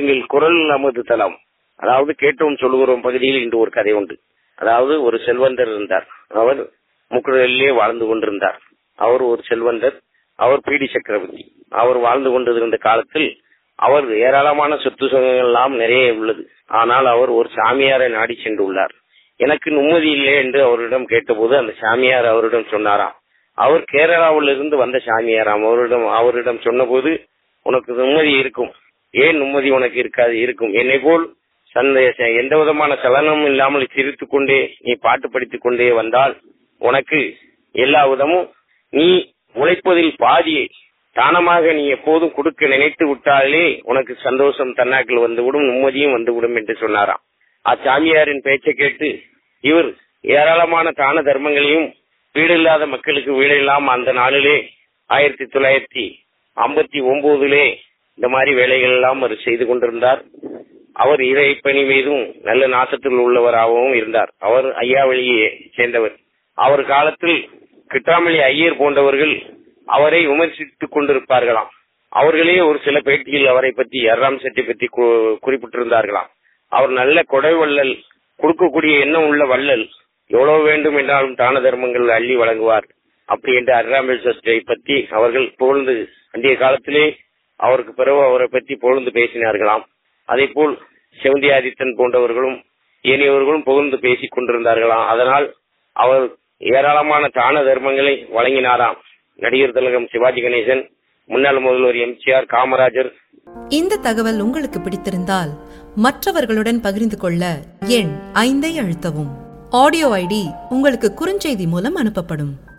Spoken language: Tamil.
எங்கள் குரல் நமது தளம் அதாவது கேட்டோம் சொல்லுகிறோம் பகுதியில் இன்று ஒரு கதை உண்டு அதாவது ஒரு செல்வந்தர் இருந்தார் அவர் முக்குடலிலே வாழ்ந்து கொண்டிருந்தார் அவர் ஒரு செல்வந்தர் அவர் பீடி சக்கரவர்த்தி அவர் வாழ்ந்து கொண்டிருந்த காலத்தில் அவர் ஏராளமான சொத்து சுகங்கள் எல்லாம் நிறைய உள்ளது ஆனால் அவர் ஒரு சாமியாரை நாடி சென்றுள்ளார் எனக்கு நிம்மதி இல்லை என்று அவரிடம் கேட்டபோது அந்த சாமியார் அவரிடம் சொன்னாராம் அவர் கேரளாவில் இருந்து வந்த சாமியாராம் அவரிடம் அவரிடம் சொன்னபோது உனக்கு நிம்மதி இருக்கும் ஏன் நிம்மதி உனக்கு இருக்காது இருக்கும் என்னை போல் சந்த எந்த விதமான சலனமும் இல்லாமல் சிரித்துக் கொண்டே நீ பாட்டு படித்துக் கொண்டே வந்தால் உனக்கு எல்லா விதமும் நீ உழைப்பதில் பாதியை தானமாக நீ எப்போதும் கொடுக்க நினைத்து விட்டாலே உனக்கு சந்தோஷம் தன்னாக்கில் வந்துவிடும் நிம்மதியும் வந்துவிடும் என்று சொன்னாராம் அச்சாமியாரின் பேச்சை கேட்டு இவர் ஏராளமான தான தர்மங்களையும் வீடு இல்லாத மக்களுக்கு வீடு இல்லாம அந்த நாளிலே ஆயிரத்தி தொள்ளாயிரத்தி ஐம்பத்தி ஒன்பதுலே இந்த மாதிரி வேலைகள் எல்லாம் அவர் செய்து கொண்டிருந்தார் அவர் இறைப்பணி மீதும் நல்ல நாட்டத்தில் உள்ளவராகவும் இருந்தார் அவர் ஐயாவளியை சேர்ந்தவர் அவர் காலத்தில் கிட்டாமலி ஐயர் போன்றவர்கள் அவரை விமர்சித்துக் கொண்டிருப்பார்களாம் அவர்களே ஒரு சில பேட்டியில் அவரை பற்றி அர்ராம் செட்டி பற்றி குறிப்பிட்டிருந்தார்களாம் அவர் நல்ல கொடை வள்ளல் கொடுக்கக்கூடிய எண்ணம் உள்ள வள்ளல் எவ்வளவு வேண்டும் என்றாலும் தான தர்மங்கள் அள்ளி வழங்குவார் அப்படி என்று அர்ராமல் சஸ்டை பற்றி அவர்கள் புகழ்ந்து அன்றைய காலத்திலே அவருக்கு பிறகு அவரை பற்றி புகழ்ந்து பேசினார்களாம் அதே போல் செவந்தி ஆதித்தன் போன்றவர்களும் ஏனையவர்களும் புகழ்ந்து பேசிக் கொண்டிருந்தார்களாம் அதனால் அவர் ஏராளமான தான தர்மங்களை வழங்கினாராம் நடிகர் திலகம் சிவாஜி கணேசன் முன்னாள் முதல்வர் எம்ஜிஆர் காமராஜர் இந்த தகவல் உங்களுக்கு பிடித்திருந்தால் மற்றவர்களுடன் பகிர்ந்து கொள்ள எண் ஐந்தை அழுத்தவும் ஆடியோ ஐடி உங்களுக்கு குறுஞ்செய்தி மூலம் அனுப்பப்படும்